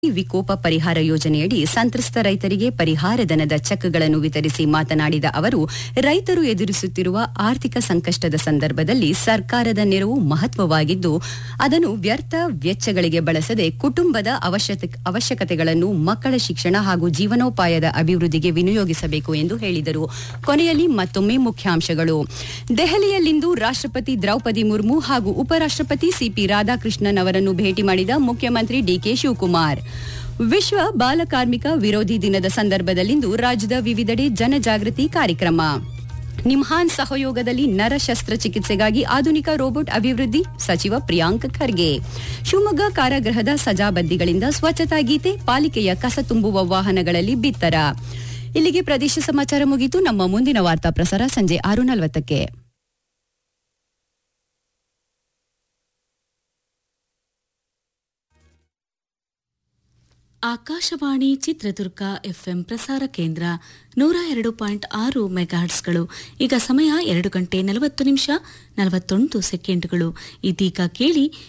ವಿಕೋಪ ಪರಿಹಾರ ಯೋಜನೆಯಡಿ ಸಂತ್ರಸ್ತ ರೈತರಿಗೆ ಪರಿಹಾರ ಧನದ ಚೆಕ್ಗಳನ್ನು ವಿತರಿಸಿ ಮಾತನಾಡಿದ ಅವರು ರೈತರು ಎದುರಿಸುತ್ತಿರುವ ಆರ್ಥಿಕ ಸಂಕಷ್ಟದ ಸಂದರ್ಭದಲ್ಲಿ ಸರ್ಕಾರದ ನೆರವು ಮಹತ್ವವಾಗಿದ್ದು ಅದನ್ನು ವ್ಯರ್ಥ ವೆಚ್ಚಗಳಿಗೆ ಬಳಸದೆ ಕುಟುಂಬದ ಅವಶ್ಯಕ- ಅವಶ್ಯಕತೆಗಳನ್ನು ಮಕ್ಕಳ ಶಿಕ್ಷಣ ಹಾಗೂ ಜೀವನೋಪಾಯದ ಅಭಿವೃದ್ಧಿಗೆ ವಿನಿಯೋಗಿಸಬೇಕು ಎಂದು ಹೇಳಿದರು ಕೊನೆಯಲ್ಲಿ ಮತ್ತೊಮ್ಮೆ ಮುಖ್ಯಾಂಶಗಳು ದೆಹಲಿಯಲ್ಲಿಂದು ರಾಷ್ಟ್ರಪತಿ ದ್ರೌಪದಿ ಮುರ್ಮು ಹಾಗೂ ಉಪರಾಷ್ಟ್ರಪತಿ ಸಿಪಿ ರಾಧಾಕೃಷ್ಣನ್ ಅವರನ್ನು ಭೇಟಿ ಮಾಡಿದ ಮುಖ್ಯಮಂತ್ರಿ ಡಿಕೆ ಶಿವಕುಮಾರ್ ವಿಶ್ವ ಬಾಲಕಾರ್ಮಿಕ ವಿರೋಧಿ ದಿನದ ಸಂದರ್ಭದಲ್ಲಿಂದು ರಾಜ್ಯದ ವಿವಿಧೆಡೆ ಜನಜಾಗೃತಿ ಕಾರ್ಯಕ್ರಮ ನಿಮ್ಹಾನ್ ಸಹಯೋಗದಲ್ಲಿ ನರ ಶಸ್ತ್ರಚಿಕಿತ್ಸೆಗಾಗಿ ಆಧುನಿಕ ರೋಬೋಟ್ ಅಭಿವೃದ್ಧಿ ಸಚಿವ ಪ್ರಿಯಾಂಕ್ ಖರ್ಗೆ ಶಿವಮೊಗ್ಗ ಕಾರಾಗೃಹದ ಸಜಾಬಂದಿಗಳಿಂದ ಸ್ವಚ್ಛತಾ ಗೀತೆ ಪಾಲಿಕೆಯ ಕಸ ತುಂಬುವ ವಾಹನಗಳಲ್ಲಿ ಬಿತ್ತರ ಇಲ್ಲಿಗೆ ಪ್ರದೇಶ ಸಮಾಚಾರ ಮುಗಿತು ನಮ್ಮ ಮುಂದಿನ ವಾರ್ತಾ ಪ್ರಸಾರ ಸಂಜೆ ಆರು ನಲವತ್ತಕ್ಕೆ ಆಕಾಶವಾಣಿ ಚಿತ್ರದುರ್ಗ ಎಫ್ಎಂ ಪ್ರಸಾರ ಕೇಂದ್ರ ನೂರ ಎರಡು ಪಾಯಿಂಟ್ ಆರು ಮೆಗಾಹರ್ಟ್ಸ್ಗಳು ಈಗ ಸಮಯ ಎರಡು ಗಂಟೆ ನಲವತ್ತು ನಿಮಿಷ ನಲವತ್ತೊಂದು ಸೆಕೆಂಡ್ಗಳು ಇದೀಗ ಕೇಳಿ